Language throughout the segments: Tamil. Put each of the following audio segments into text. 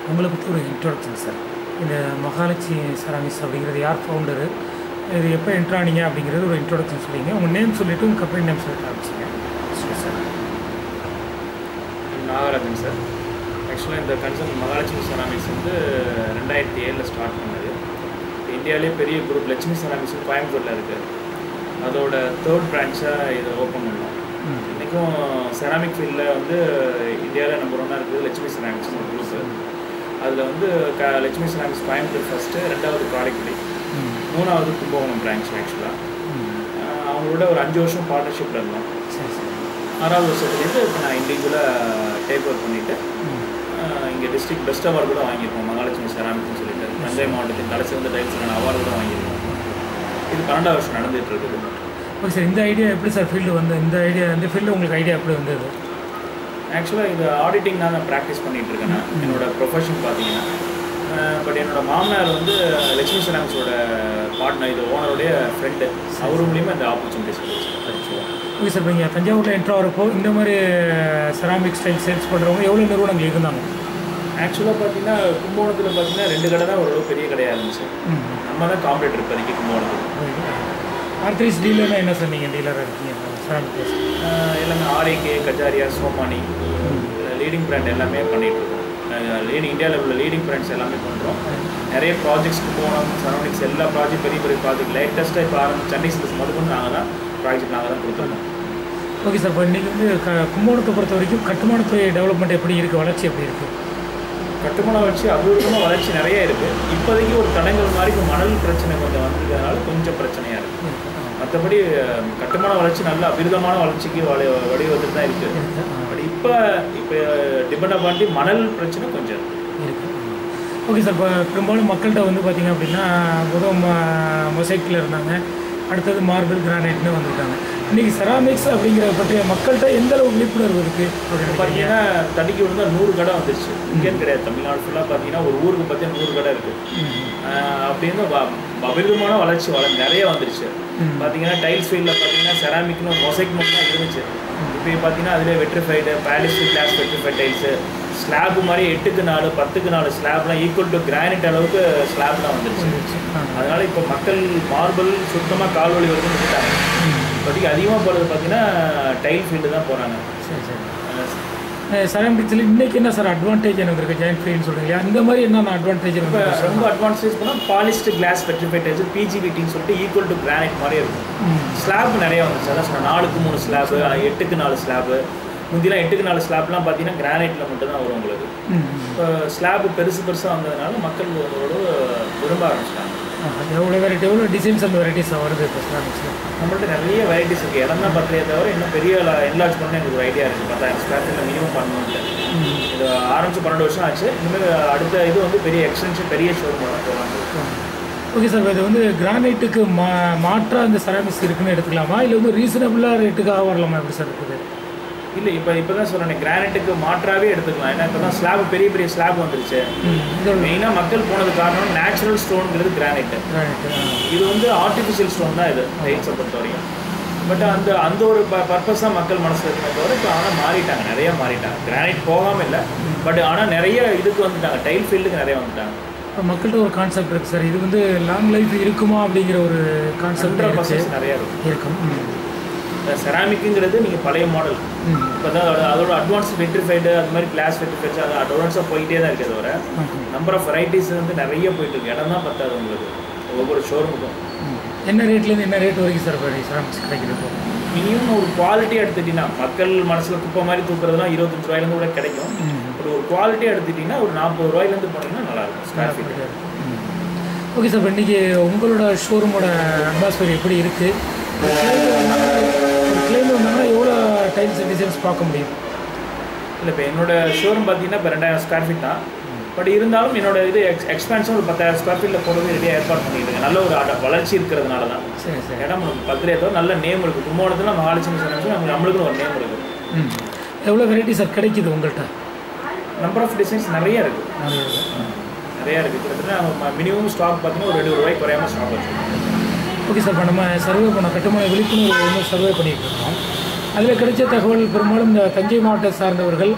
உங்களை பற்றி ஒரு இன்ட்ரோடக்ஷன் சார் இந்த மகாலட்சுமி செராமிக்ஸ் அப்படிங்கிறது யார் ஃபவுண்டரு இது எப்போ என்ட்ரு ஆனீங்க அப்படிங்கிறது ஒரு இன்ட்ரோடக்ஷன் சொல்லிங்க உங்கள் நேம் சொல்லிவிட்டு உங்கள் கம்பெனி நேம் சொல்லிட்டு ஆரம்பிச்சிங்க சரி சார் நாகராஜன் சார் ஆக்சுவலாக இந்த கன்சர்ன் மகாலட்சுமி செராமிக்ஸ் வந்து ரெண்டாயிரத்தி ஏழில் ஸ்டார்ட் பண்ணது இந்தியாவிலே பெரிய குரூப் லட்சுமி செராமிக்ஸ் கோயம்புத்தூரில் இருக்குது அதோட தேர்ட் பிரான்ச்சாக இதை ஓப்பன் பண்ணோம் ம். இன்றைக்கும் செராமிக் ஃபீல்டில் வந்து இந்தியாவில் நம்பர் ஒன்னாக இருக்குது லட்சுமி செராமிக்ஸ் ஒரு குரூப் அதில் வந்து க லட்சுமி செராமிக்ஸ் கோயம்புத்தூர் ஃபஸ்ட்டு ரெண்டாவது ப்ராடக்ட் ம் மூணாவது கும்பகோணம் பிரான்ச் ஆக்சுவலாக ம் அவங்களோட ஒரு அஞ்சு வருஷம் பார்ட்னர்ஷிப்பில் இருந்தோம் சரி சரி ஆறாவது வருஷத்துலேருந்து இப்போ நான் இண்டிவிஜுவலாக டேக் ஓவர் பண்ணிவிட்டு ம் இங்கே டிஸ்ட்ரிக்ட் பெஸ்ட் அவார்டு கூட வாங்கியிருக்கோம் மகாலட்சுமி செராமிக்னு சொல்லிட்டு தஞ்சை மாவட்டத்தின் தலை சிறந்த டைல்ஸ் அவார்டு கூட வாங்கியிருக்கோம் இது பன்னெண்டாவது வருஷம் நடந்துட்டு இருக்குது ஓகே சார் இந்த ஐடியா எப்படி சார் ஃபீல்டு வந்து இந்த ஐடியா இந்த ஃபீல்டு உங்களுக்கு ஐடியா எப்படி வந்தது ஆக்சுவலாக இது ஆடிட்டிங் தான் நான் ப்ராக்டிஸ் பண்ணிட்டு இருக்கேன் நான். என்னோட ப்ரொஃபஷன் பார்த்தீங்கன்னா பட் என்னோட மாமனார் வந்து லட்சுமி செராமிக்ஸோட பார்ட்னர் இது ஓனருடைய ஃப்ரெண்டு அவர் மூலியமாக இந்த ஆப்பர்ச்சுனிட்டிஸ் கிடைச்சு ஓகே சார் இப்போ இங்கே தஞ்சாவூரில் என்ட்ரு ஆகிறப்போ இந்த மாதிரி செராமிக் ஸ்டைல் சேல்ஸ் பண்ணுறவங்க எவ்வளோ நிறுவனங்கள் இருந்தாங்க ஆக்சுவலாக பார்த்தீங்கன்னா கும்பகோணத்தில் பார்த்தீங்கன்னா ரெண்டு கடை தான் ஓரளவு பெரிய கடையாக இருந்துச்சு ம் நம்ம தான் காம்படிட்டர் இப்போதைக்கு கும்பகோணத்தில் ஆர்த்ரைஸ் டீலர்னா என்ன சார் நீங்கள் டீலராக இருக்கீங்க செராமிக் ஆஹ் எல்லாமே RAK Kajaria Somany leading brand எல்லாமே பண்ணிட்டு இருக்கோம் லீடிங் இந்தியா லெவலில் லீடிங் பிராண்ட்ஸ் எல்லாமே பண்ணுறோம் நிறைய ப்ராஜெக்ட்ஸ் கும்பகோணம் சரௌண்டிங்ஸ் எல்லா ப்ராஜெக்ட் பெரிய பெரிய ப்ராஜெக்ட் லேட்டஸ்ட்டாக இப்போ ஆரம்பிச்சு சென்னை சில்ஸ் முதற்கொண்டு நாங்கள் தான் ப்ராஜெக்ட் நாங்கள் தான் கொடுத்துருக்கோம் ஓகே சார் இப்போ இன்றைக்கி வந்து க கும்பகோணத்தை பொறுத்த வரைக்கும் கட்டுமானத்துறை டெவலப்மெண்ட் எப்படி இருக்குது வளர்ச்சி எப்படி இருக்குது கட்டுமான வளர்ச்சி அபூர்வமாக வளர்ச்சி நிறைய இருக்குது இப்போதைக்கு ஒரு தடங்கள் மாதிரி இப்போ மணல் பிரச்சனை கொஞ்சம் வந்திருக்கிறதுனால கொஞ்சம் பிரச்சனையாக இருக்குது மற்றபடி அஹ், கட்டுமான வளர்ச்சி நல்ல அபிரிதமான வளர்ச்சிக்கு வழி வடிவத்தில் தான் இருக்குது பட் இப்போ இப்போ டிபெண்ட் பண்ணி மணல் பிரச்சனை கொஞ்சம் இருக்கு இருக்குது ஓகே சார் இப்போ பெரும்பாலும் மக்கள்கிட்ட வந்து பார்த்திங்க அப்படின்னா முதல் மொசைக்கில் இருந்தாங்க அடுத்தது மார்பிள் கிரானைட்னு வந்திருக்காங்க இன்றைக்கி செராமிக்ஸ் அப்படிங்கிறத பற்றிய மக்கள்கிட்ட எந்த அளவு விழிப்புணர்வு இருக்குது அப்படின்னு இப்போ நினைக்கிறீங்க பார்த்தீங்கன்னா தடிக்கு வந்து நூறு கடை வந்துருச்சு இங்கேன்னு கிடையாது தமிழ்நாடு ஃபுல்லாக பார்த்தீங்கன்னா ஒரு ஊருக்கு பார்த்தீங்கன்னா நூறு கடை இருக்குது அப்படின்னு வ- அபரிதமான வளர்ச்சி வள நிறைய வந்துருச்சு ம். பார்த்தீங்கன்னா டைல்ஸ் ஃபீல்டில் பார்த்தீங்கன்னா செராமிக்னு மொசைக் மட்டும் தான் இருந்துச்சு இப்போ பார்த்தீங்கன்னா அதிலே vitrified ballistic glass vitrified tiles slab மாதிரி எட்டுக்கு நாலு பத்துக்கு நாலு ஸ்லாப்லாம் ஈக்குவல் டு கிரானைட் அளவுக்கு ஸ்லாப்லாம் வந்துருச்சு அதனால இப்போ மக்கள் மார்பிள் சுத்தமாக கால் வலி வரைக்கும் விட்டுட்டாங்க இப்போதைக்கு அதிகமாக போகிறது பார்த்தீங்கன்னா டைல் ஃபீல்டு தான் போகிறாங்க சரி சரி செராமிக்ஸில் இன்றைக்கி என்ன சார் அட்வான்டேஜ் எனக்கு இருக்குது ஜாயின் ஃப்ரீன்னு சொல்கிறீங்க அந்த மாதிரி என்னென்ன அட்வான்டேஜ் இப்போ வந்து ரொம்ப அட்வான்டேஜ் பண்ணால் பாலிஸ்ட் கிளாஸ் வெட்ரிஃபைட் பிஜிபிடின்னு சொல்லிட்டு ஈக்குவல் டு கிரானைட் மாதிரி இருக்கும் ம் ஸ்லாப் நிறைய வந்துச்சு அதான் சொன்னேன் நாலுக்கு மூணு ஸ்லாபு எட்டுக்கு நாலு ஸ்லாபு முந்திலாம் எட்டுக்கு நாலு ஸ்லாப்லாம் பார்த்தீங்கன்னா கிரானைட்டில் மட்டும் தான் வரும் உங்களுக்கு ம் இப்போ ஸ்லாப் பெருசு பெருசாக வந்ததுனால மக்கள் அதோட விரும்ப ஆரம்பிச்சிட்டாங்க எவ்வளோ வெரைட்டி எவ்வளோ டிசைன்ஸ் அண்ட் வெரைட்டிஸ் வருது இப்போ செராமிக்ஸில் நம்மள்ட்ட நிறைய வெரைட்டிஸ் இருக்குது இடம் தான் பத்தலையே தவிர இன்னும் பெரிய என்லார்ஜ் பண்ண எனக்கு ஒரு ஐடியா இருக்குது பத்தாயிரம் ஸ்கொயர் ஃபீட்டில் மினிமம் பண்ணணுன்ட்டு இது ஆரம்பிச்சு பன்னெண்டு வருஷம் ஆச்சு இனிமேல் அடுத்த இது வந்து பெரிய எக்ஸ்டென்ஷன் பெரிய ஷோரூம் போகலாம் ஓகே சார் இது வந்து கிரானைட்டுக்கு மா மாற்றாக இந்த செராமிக்ஸ் இருக்குன்னு எடுத்துக்கலாமா இல்லை வந்து ரீசனபிளாக ரேட்டுக்காக வரலாமா எப்படி சார் இருக்குது இல்லை இப்போ இப்போ தான் சொல்கிறேன் கிரானைட்டுக்கு மாற்றாவே எடுத்துக்கலாம் ஏன்னா இப்போ தான் ஸ்லாப் பெரிய பெரிய ஸ்லாப் வந்துருச்சு ம் இதோட மெயினாக மக்கள் போனது காரணம் நேச்சுரல் ஸ்டோனுங்கிறது கிரானைட் கிரானைட்டு இது வந்து ஆர்டிஃபிஷியல் ஸ்டோன் தான் இது டைல்ஸை பொறுத்த வரைக்கும் பட் அந்த அந்த ஒரு ப பர்பஸ் தான் மக்கள் மனசில் இருக்கிறத தவிர இப்போ ஆனால் மாறிட்டாங்க நிறைய மாறிட்டாங்க கிரானைட் போகாமல் இல்லை பட் ஆனால் நிறைய இதுக்கு வந்துட்டாங்க டைல் ஃபீல்டுக்கு நிறைய வந்துட்டாங்க இப்போ மக்கள்கிட்ட ஒரு கான்செப்ட் இருக்குது சார் இது வந்து லாங் லைஃப் இருக்குமா அப்படிங்கிற ஒரு கான்செப்ட் ஹண்ட்ரட் இருக்கு பர்சன்ட் நிறைய இருக்கும் இருக்கும் ம். இந்த செராமிக்குங்கிறது நீங்கள் பழைய மாடல் ம் இப்போ தான் அதோட அதோட அட்வான்ஸ் வெட்ரிஃபைடு அது மாதிரி கிளாஸ் வெட்ரிஃபைட்ஸ் அது அட்வான்ஸாக போயிட்டே தான் இருக்குது தவிர ஓகே நம்பர் ஆஃப் வெரைட்டிஸ் வந்து நிறைய போயிட்டு இருக்கு இடம் தான் பத்தாது உங்களுக்கு ஒவ்வொரு ஷோரூமுக்கும் ம். என்ன ரேட்லேருந்து என்ன ரேட் வரைக்கும் சார் இப்போ செராமிக்ஸ் கிடைக்குது இப்போ மினிமம் ஒரு குவாலிட்டி எடுத்துட்டீங்கன்னா மக்கள் மனசில் குப்பை மாதிரி தூக்குறதுலாம் இருபத்தஞ்சு ரூபாயிலேருந்து கூட கிடைக்கும் ம் ஒரு ஒரு குவாலிட்டி எடுத்துட்டீங்கன்னா ஒரு நாற்பது ரூபாயிலேருந்து போனீங்கன்னா நல்லாயிருக்கும் ஸ்கொயர் ஃபீட் ஓகே சார் இப்போ இன்றைக்கி உங்களோட ஷோரூமோட அட்மாஸ்பியர் எப்படி இருக்குது கிளைம் வந்தாங்கன்னா எவ்வளோ டைல்ஸ் டிசைன்ஸ் பார்க்க முடியும் இல்லை இப்போ என்னோட ஷோரூம் பார்த்தீங்கன்னா இப்போ ரெண்டாயிரம் ஸ்கொயர் ஃபீட் தான் பட் இருந்தாலும் என்னோட இது எக்ஸ் எக்ஸ்பேன்ஷன் ஒரு பத்தாயிரம் ஸ்கொயர் ஃபீட்டில் போடுறது ரெடியாக ஏற்பாடு பண்ணிட்டு இருக்கேன் நல்ல ஒரு அட- வளர்ச்சி இருக்கிறதுனால தான் சரி சரி இடம் நமக்கு பத்திரிகை தவிர நல்ல நேம் இருக்குது கும்போணத்தில் மகாலட்சுமி சரணம் நம்ம நம்மளுக்கு ஒரு நேம் இருக்குது ம் எவ்வளோ வெரைட்டி சார் கிடைக்குது உங்கள்கிட்ட நம்பர் ஆஃப் டிசைன்ஸ் நிறைய இருக்குது நிறைய இருக்கு. நிறைய இருக்குது கிட்டத்தட்ட நம்ம மினிமம் ஸ்டாக் பார்த்தீங்கன்னா ஒரு ரெண்டு ரூபாய்க்கு குறையாம ஸ்டாக் வச்சுருக்கோம் ஓகே சார் இப்போ நம்ம சர்வே பண்ண கட்டுமான விழிப்புணர்வு வந்து சர்வே பண்ணிட்டு இருக்கோம் அதில் கிடைச்ச தகவல் பெரும்பாலும் இந்த தஞ்சை மாவட்டத்தை சார்ந்தவர்கள்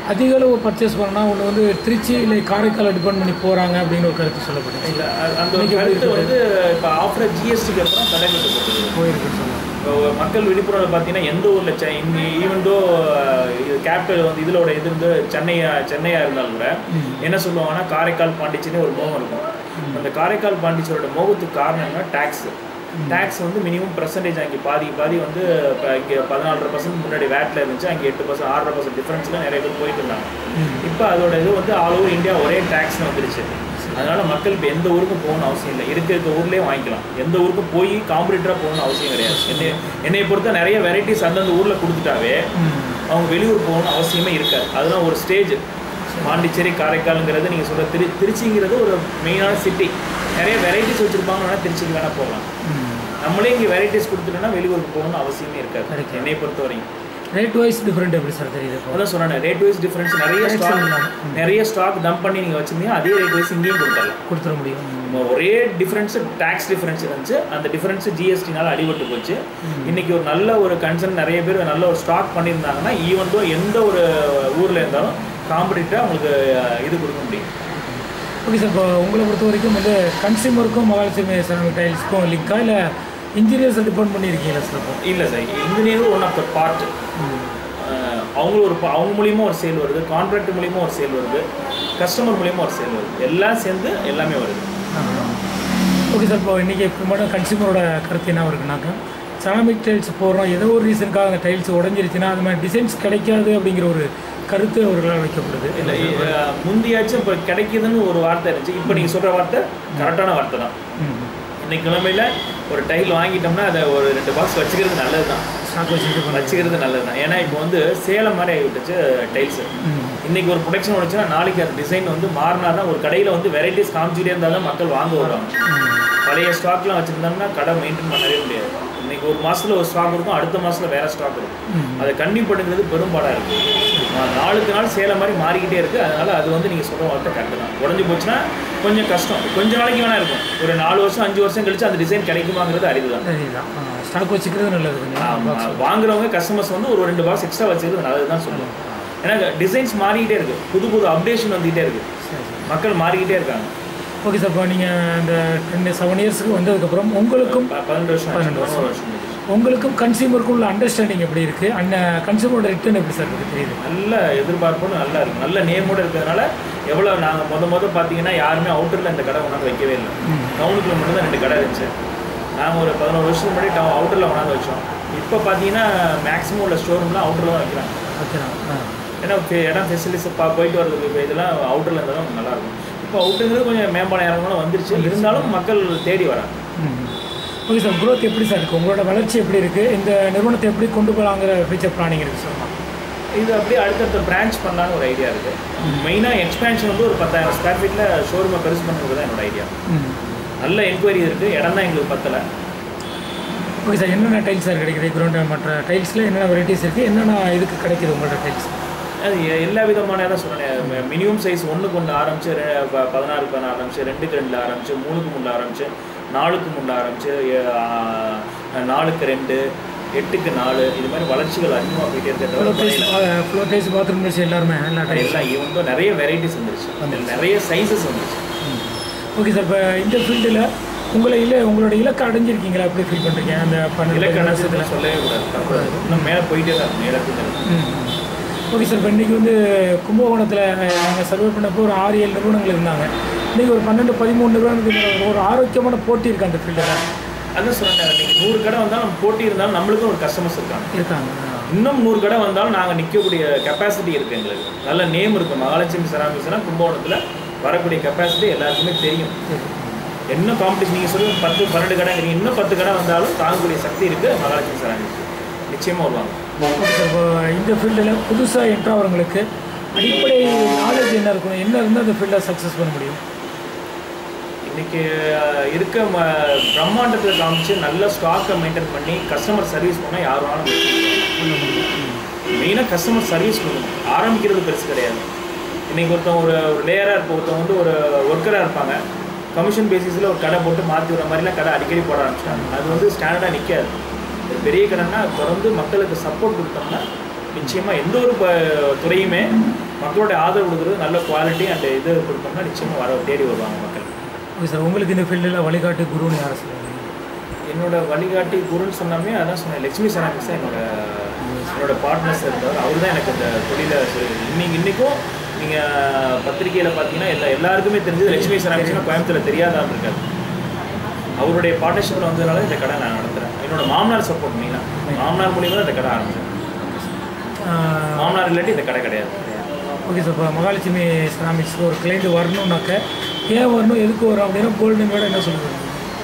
அதிக அளவு பர்ச்சேஸ் பண்ணா ஒன்று வந்து திருச்சி இல்லை காரைக்காலை டிபெண்ட் பண்ணி போகிறாங்க அப்படின்னு ஒரு கருத்து சொல்லப்படுது இல்ல, அ- அந்த ஒரு கருத்து வந்து இப்போ ஆஃப்டர் ஜிஎஸ்டிக்கு அப்புறம் தடைபட்டுப்பட்டது போயிருக்குன்னு சொல்லலாம் இப்போ மக்கள் விழிப்புணர்வு பார்த்தீங்கன்னா எந்த ஊரில் செ ஈவன்டோ இது கேபிட்டல் வந்து இதோட இது வந்து சென்னையா சென்னையாக இருந்தாலும் கூட என்ன சொல்லுவாங்கன்னா காரைக்கால் பாண்டிச்சேரி ஒரு மோகம் இருக்கும் அந்த காரைக்கால் பாண்டிச்சேரியோட மோகத்துக்கு காரணம் என்ன டேக்ஸ் டேக்ஸ் வந்து மினிமம் பர்சன்டேஜ் அங்கே பாதி பாதி வந்து இப்போ இங்கே பதினாலரை பர்சன்ட் முன்னாடி வேட்டில் இருந்துச்சு அங்கே எட்டு பர்சன்ட் ஆறரை பர்சன்ட் டிஃப்ரென்ஸில் நிறைய பேர் போயிட்டு இருந்தாங்க இப்போ அதோட இது வந்து ஆல் ஓவர் இந்தியா ஒரே டேக்ஸ்னு வந்துருச்சு அதனால மக்கள் இப்போ எந்த ஊருக்கும் போகணும்னு அவசியம் இல்லை இருக்க இருக்க ஊர்லேயே வாங்கிக்கலாம் எந்த ஊருக்கும் போய் காம்படிட்டராக போகணும்னு அவசியம் கிடையாது என்னை என்னை பொறுத்த நிறைய வெரைட்டிஸ் அந்தந்த ஊரில் கொடுத்துட்டாவே அவங்க வெளியூர் போகணும்னு அவசியமே இருக்காது அதெல்லாம் ஒரு ஸ்டேஜ் பாண்டிச்சேரி காரைக்காலுங்கிறது நீங்கள் சொல்ற திரு திருச்சிங்கிறது ஒரு மெயினான சிட்டி நிறைய வெரைட்டிஸ் வச்சுருப்பாங்க வேணால் திருச்சிக்கு வேணால் போகலாம் நம்மளே இங்கே வெரைட்டிஸ் கொடுத்துட்டோம்னா வெளியூருக்கு போகணும்னு அவசியமே இருக்காது Correct. என்னை பொறுத்த வரைக்கும் ரேட் வைஸ் டிஃப்ரெண்ட் எப்படி சார் தெரியுது இப்போ அதான் சொன்னேன் ரேட் வைஸ் டிஃப்ரென்ஸ் நிறைய ஸ்டாக் நிறைய ஸ்டாக் டம்ப் பண்ணி நீங்கள் வச்சிருந்தீங்க அதே ரேட் வைஸ் இங்கேயும் கொடுத்துடலாம் கொடுத்துட முடியும் நம்ம ஒரே டிஃப்ரென்ஸ் டேக்ஸ் டிஃப்ரென்ஸ் இருந்துச்சு அந்த டிஃப்ரென்ஸ் ஜிஎஸ்டினால அடிபட்டு போச்சு இன்னைக்கு ஒரு நல்ல ஒரு கன்சர்ன் நிறைய பேர் நல்ல ஒரு ஸ்டாக் பண்ணியிருந்தாங்கன்னா ஈவன் தோ எந்த ஒரு ஊரில் இருந்தாலும் காம்படிட்டாக உங்களுக்கு அஹ், இது கொடுக்க முடியும் ஓகே சார் இப்போ உங்களை பொறுத்த வரைக்கும் வந்து கன்சியூமருக்கும் மகாலட்சுமி செராமிக் டைல்ஸ்க்கும் லிங்கா இல்லை இன்ஜினியர்ஸை டிபெண்ட் பண்ணியிருக்கீங்களா சார் இப்போ இல்லை சார் இன்ஜினியரும் ஒன் ஆஃப் த பார்ட் அவங்களும் ஒரு பா- அவங்க மூலியமாக ஒரு சேல் வருது கான்ட்ராக்ட் மூலியமாக ஒரு சேல் வருது கஸ்டமர் மூலியமாக ஒரு சேல் வருது எல்லாம் சேர்ந்து எல்லாமே வருது ஓகே சார் இப்போ இன்றைக்கி மட்டும் கன்சியூமரோட கருத்து என்ன இருக்குனாக்கா செராமிக் டைல்ஸ் போடுறோம் ஏதோ ஒரு ரீசனுக்காக அந்த டைல்ஸ் உடஞ்சிருச்சுன்னா அது மாதிரி டிசைன்ஸ் கிடைக்காது அப்படிங்கிற ஒரு கருத்து அவர்களால் வைக்கப்படுது இல்லை முந்தியாச்சும் இப்போ கிடைக்குதுன்னு ஒரு வார்த்தை இருந்துச்சு இப்போ நீங்கள் சொல்கிற வார்த்தை கரெக்டான வார்த்தை தான் ம் இன்னைக்கு கிழமையில் ஒரு டைல் வாங்கிட்டோம்னா அதை ஒரு ரெண்டு பாக்ஸ் வச்சுக்கிறது நல்லது தான் ஸ்டாக் வச்சுட்டு பண்ண வச்சுக்கிறது நல்லது தான் ஏன்னா இப்போ வந்து சேலம் மாதிரி ஆகிவிட்டுச்சு டைல்ஸ் ம் இன்னைக்கு ஒரு ப்ரொடக்ஷன் வந்துச்சுன்னா நாளைக்கு அந்த டிசைன் வந்து மாறினா தான் ஒரு கடையில் வந்து வெரைட்டிஸ் காமிச்சிட்டே இருந்தால் தான் மக்கள் வாங்க வருவாங்க பழைய ஸ்டாக்லாம் வச்சுருந்தாங்கன்னா கடை மெயின்டைன் பண்ணவே முடியாது இன்னைக்கு ஒரு மாசத்துல ஒரு ஸ்டாக் இருக்கும் அடுத்த மாசத்துல வேற ஸ்டாக் இருக்கும் அதை கண்டிப்படுங்கிறது பெரும்பாடாக இருக்கு ஆஹ் நாளுக்கு நாள் சேலை மாதிரி மாறிக்கிட்டே இருக்கு அதனால அது வந்து நீங்க சொல்ற வார்த்தை கரெக்ட் தான் உடஞ்சி போச்சுன்னா கொஞ்சம் கஷ்டம் கொஞ்ச நாளைக்கு வேணா இருக்கும் ஒரு நாலு வருஷம் அஞ்சு வருஷம் கழிச்சு அந்த டிசைன் கிடைக்குமாங்கிறது அரிதுதான் சரிதான் ஸ்டாக் வச்சுக்கிறது நல்லது கொஞ்சம் ஆமா. வாங்குறவங்க கஸ்டமர்ஸ் வந்து ஒரு ரெண்டு பாக்ஸ் எக்ஸ்ட்ரா வச்சுக்கிறது நல்லது தான் சொல்லுவோம் ஏன்னா டிசைன்ஸ் மாறிக்கிட்டே இருக்கு புது புது அப்டேஷன் வந்துகிட்டே இருக்கு சரி சரி மக்கள் மாறிக்கிட்டே இருக்காங்க ஓகே சார் இப்போ நீங்கள் அந்த டென் செவன் இயர்ஸ்க்கு வந்ததுக்கப்புறம் உங்களுக்கும் ப- பன்னெண்டு வருஷம் ஆச்சு. பன்னெண்டு பதினோரு வருஷம் ஆச்சு. உங்களுக்கும் கன்சியூமருக்கும் உள்ள அண்டர்ஸ்டாண்டிங் எப்படி இருக்குது அந்த கன்சியூமரோட ரிட்டர்ன் எப்படி சார் இருக்கு தெரியுது நல்ல எதிர்பார்ப்பும் நல்லா இருக்கு நல்ல நேமோட இருக்கிறதுனால எவ்வளோ நாங்கள் முத முத பார்த்தீங்கன்னா யாருமே அவுட்டரில் இந்த கடை கொண்டாந்து வைக்கவே இல்லை டவுனுக்குள்ள மட்டும் தான் ரெண்டு கடை இருந்துச்சு நாங்கள் ஒரு பதினோரு வருஷத்துக்கு முன்னாடி டவு அவுட்டரில் கொண்டாந்து வச்சோம் இப்போ பார்த்தீங்கன்னா மேக்ஸிமம் உள்ள ஷோரூம்லாம் அவுட்டரில் தான் வைக்கிறாங்க ஓகேண்ணா ஆ ஏன்னா ஃபெ- இடம் ஃபெசிலிட்டிஸ் பா போயிட்டு வரதுக்கு இப்போ இதெல்லாம் அவுட்டரில் இருந்தால் தான் நல்லா இருக்கும் இப்போ அவுட்டுங்கிறது கொஞ்சம் மேம்பாலம் இறங்கணும் வந்துருச்சு இருந்தாலும் மக்கள் தேடி வராங்க ஓகே சார் க்ரோத் எப்படி சார் இருக்குது உங்களோட வளர்ச்சி எப்படி இருக்குது இந்த நிறுவனத்தை எப்படி கொண்டு போகலாங்கிற ஃபியூச்சர் பிளானிங் இருக்குது சார் இது அப்படியே அடுத்தடுத்த பிரான்ச் பண்ணலான்னு ஒரு ஐடியா இருக்குது மெயினாக எக்ஸ்பேன்ஷன் வந்து ஒரு பத்தாயிரம் ஸ்கொயர் ஃபீட்டில் ஷோரூமை பெருசு பண்ணுறது தான் என்னோட ஐடியா ம் நல்ல என்கொயரி இருக்குது இடம் தான் எங்களுக்கு பத்தலை ஓகே சார் என்னென்ன டைல்ஸ் சார் கிடைக்குது கிரவுண்ட் மற்ற டைல்ஸில் என்னென்ன வெரைட்டிஸ் இருக்குது என்னென்ன இதுக்கு கிடைக்குது உங்களோட டைல்ஸ் அது எ- எல்லா விதமான தான் சொன்னேன் மினிமம் சைஸ் ஒன்றுக்கு ஒன்று ஆரம்பிச்சு ரெ- ப- பதினாறுக்கு பதினாறு ஆரம்பிச்சு ரெண்டுக்கு ரெண்டில் ஆரம்பிச்சு மூணுக்கு மூணில் ஆரம்பிச்சு நாலுக்கு மூணில் ஆரம்பிச்சு எ- ஆ, நாலுக்கு ரெண்டு எட்டுக்கு நாலு இது மாதிரி வளர்ச்சிகள் அதிகமாக போயிட்டே ஃப்ளோ டைல்ஸ் இருக்கிறது ஃப்ளோ டைல்ஸ் பாத்ரூம் டைல்ஸ் எல்லாருமே எல்லா டைல்ஸ் எல்லாம் இவங்க நிறைய வெரைட்டிஸ் வந்துருச்சு அதில் நிறைய சைஸஸ் வந்துருச்சு ஓகே சார் இப்போ இந்த ஃபீல்டில் உங்களை இல்லை உங்களோட இலக்கை அடைஞ்சிருக்கீங்களா எப்படி ஃபீல் பண்ணுறீங்க அந்த பன்னெண்டு இலக்கணத்தில் வருஷத்தில் சொல்லவே கூடாது தப்பு. இன்னும் மேலே போயிட்டே தான் இருக்கும் இலக்கு ஓகே சார் இப்போ இன்றைக்கி வந்து கும்பகோணத்தில் நாங்கள் சர்வே பண்ணப்போ ஒரு ஆறு ஏழு நிறுவனங்கள் இருந்தாங்க இன்றைக்கி ஒரு பன்னெண்டு பதிமூணு நிறுவனத்துக்கு மேல ஒரு ஆரோக்கியமான போட்டி இருக்குது அந்த ஃபீல்டில் அதான் சொன்னேன் நீங்கள் நூறு கடை வந்தாலும் நம்ம போட்டி இருந்தாலும் நம்மளுக்கும் ஒரு கஸ்டமர்ஸ் இருக்காங்க இருக்காங்க இன்னும் நூறு கடை வந்தாலும் நாங்கள் நிற்கக்கூடிய கெப்பாசிட்டி இருக்குது எங்களுக்கு நல்ல நேம் இருக்குது மகாலட்சுமி செராமிக்ஸ்னா கும்பகோணத்தில் வரக்கூடிய கெப்பாசிட்டி எல்லாருக்குமே தெரியும் என்ன காம்படிஷன் நீங்கள் சொல்லி பத்து பன்னெண்டு கடைங்கிறீங்க இன்னும் பத்து கடை வந்தாலும் தாங்கக்கூடிய சக்தி இருக்குது மகாலட்சுமி செராமிக்ஸ் நிச்சயமாக வருவாங்க ஓகே சார் இப்போ இந்த ஃபீல்டில் புதுசாக என்ட்ராகிறவங்களுக்கு அடிப்படை நாலேஜ் என்ன இருக்கணும் என்ன இருந்தால் அந்த ஃபீல்டை சக்ஸஸ் பண்ண முடியும் இன்னைக்கு அஹ், இருக்க ம- பிரம்மாண்டத்தில் காமிச்சு நல்ல ஸ்டாக்கை மெயின்டைன் பண்ணி கஸ்டமர் சர்வீஸ் பண்ணால் யார் வேணாலும் மெயினாக கஸ்டமர் சர்வீஸ் பண்ணணும் ஆரம்பிக்கிறது பெருசு கிடையாது இன்னைக்கு ஒருத்தன் ஒரு ஒரு லேயராக இருப்ப ஒருத்தன் வந்து ஒரு ஒர்க்கராக இருப்பாங்க கமிஷன் பேசிஸில் ஒரு கடை போட்டு மாற்றி விடுற மாதிரிலாம் கடை அடிக்கடி போட ஆரம்பிச்சிட்டாங்க அது வந்து ஸ்டாண்டர்டாக நிற்காது ஒரு பெரிய கடைன்னா தொடர்ந்து மக்களுக்கு சப்போர்ட் கொடுத்தோம்னா நிச்சயமாக எந்த ஒரு ப- துறையுமே மக்களோட ஆதரவு கொடுக்குறது நல்ல குவாலிட்டி அண்ட் இது கொடுத்தோம்னா நிச்சயமாக வர தேடி வருவாங்க மக்கள் ஓகே சார் உங்களுக்கு இந்த ஃபீல்டில் வழிகாட்டு குருன்னு யாரை சொல்லுவாங்க என்னோட வழிகாட்டி குருன்னு சொன்னாமே அதான் சொன்னேன் லட்சுமி செராமிக்ஸ் தான் என்னோட என்னோட பார்ட்னர்ஸ் இருந்தவர் அவர் தான் எனக்கு இந்த தொழிலை இன்னைக்கு இன்றைக்கும் நீங்கள் பத்திரிக்கையில் பார்த்தீங்கன்னா எல்லா எல்லாருக்குமே தெரிஞ்சது லட்சுமி செராமிக்ஸ்னா கோயம்புத்தூரில் தெரியாதான் இருக்காது அவருடைய பார்ட்னர்ஷிப்பில் வந்ததுனால இந்த கடை நான் நடத்துகிறேன் என்னோட மாமனார் சப்போர்ட் மெயினாக மாமனார் மூலியமாக தான் இந்த கடை ஆரம்பிச்சேன் மாமனார் இல்லாட்டி இந்த கடை கிடையாது ஓகே சார் இப்போ மகாலட்சுமி செராமிக்ஸ்க்கு ஒரு கிளைண்ட் வரணும்னாக்க ஏன் வரணும் எதுக்கு வரும் அப்படின்னா கோல்டு மேடம் என்ன சொல்லுவாங்க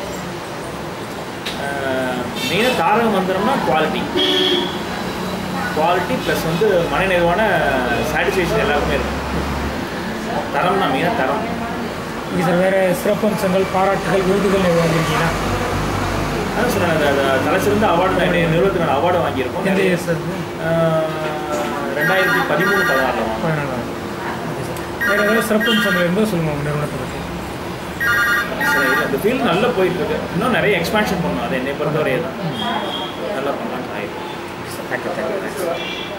மெயினாக தாரக மந்திரம்னா குவாலிட்டி குவாலிட்டி ப்ளஸ் வந்து மனநிறைவான சாட்டிஸ்ஃபேக்ஷன் எல்லாருக்குமே இருக்கும் தரம் தான் மெயினாக தரம் ஓகே சார் வேறு சிறப்பம்சங்கள் பாராட்டுகள் விருதுகள் எதுவும் வாங்கியிருக்கீங்களா அதான் சொன்னேன் அந்த அந்த தலைசிறந்த அவார்டு என்னுடைய நிறுவனத்துக்கான அவார்டு வாங்கியிருக்கோம் எந்த இயர் சார் ஆஹ், ரெண்டாயிரத்தி பதிமூணு பதினாலில் வாங்கினோம் பதினாலாம் ஓகே சார் வேறு ஏதாவது சிறப்பம்சங்கள் இருந்தால் சொல்லுங்கள் உங்கள் நிறுவனத்தை பற்றி சரி, இது அந்த ஃபீல்டு நல்லா போயிட்டு இருக்கு இன்னும் நிறைய எக்ஸ்பான்ஷன் பண்ணணும் அது என்னை பொறுத்தவரையே தான் நல்லா பண்ணலாம் ஆயிடும் தேங்க்யூ தேங்க்யூ தேங்க்ஸ்